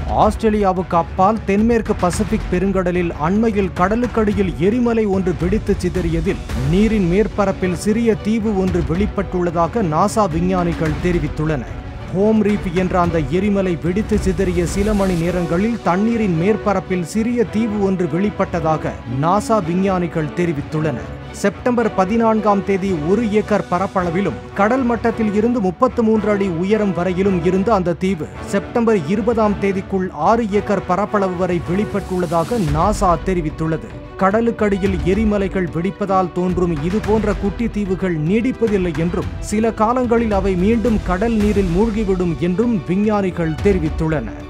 ஆஸ்திரேலியாவுக்கு அப்பால் தென்மேற்கு பசிபிக் பெருங்கடலில் அண்மையில் கடலுக்கடியில் எரிமலை ஒன்று வெடித்து சிதறியதில் நீரின் மேற்பரப்பில் சிறிய தீவு ஒன்று வெளிப்பட்டுள்ளதாக நாசா விஞ்ஞானிகள் தெரிவித்துள்ளனர் ஹோம் ரீப் என்ற அந்த எரிமலை வெடித்து சிதறிய சில மணி நேரங்களில் தண்ணீரின் மேற்பரப்பில் சிறிய தீவு ஒன்று வெளிப்பட்டதாக நாசா விஞ்ஞானிகள் தெரிவித்துள்ளனர் செப்டம்பர் பதினான்காம் தேதி ஒரு ஏக்கர் பரப்பளவிலும் கடல் மட்டத்தில் இருந்து முப்பத்து மூன்று அடி உயரம் வரையிலும் இருந்த அந்த தீவு செப்டம்பர் இருபதாம் தேதிக்குள் ஆறு ஏக்கர் பரப்பளவு வரை வெளிப்பட்டுள்ளதாக நாசா தெரிவித்துள்ளது கடலுக்கடியில் எரிமலைகள் வெடிப்பதால் தோன்றும் இதுபோன்ற குட்டி தீவுகள் நீடிப்பதில்லை என்றும் சில காலங்களில் அவை மீண்டும் கடல் நீரில் மூழ்கிவிடும் என்றும் விஞ்ஞானிகள் தெரிவித்துள்ளனர்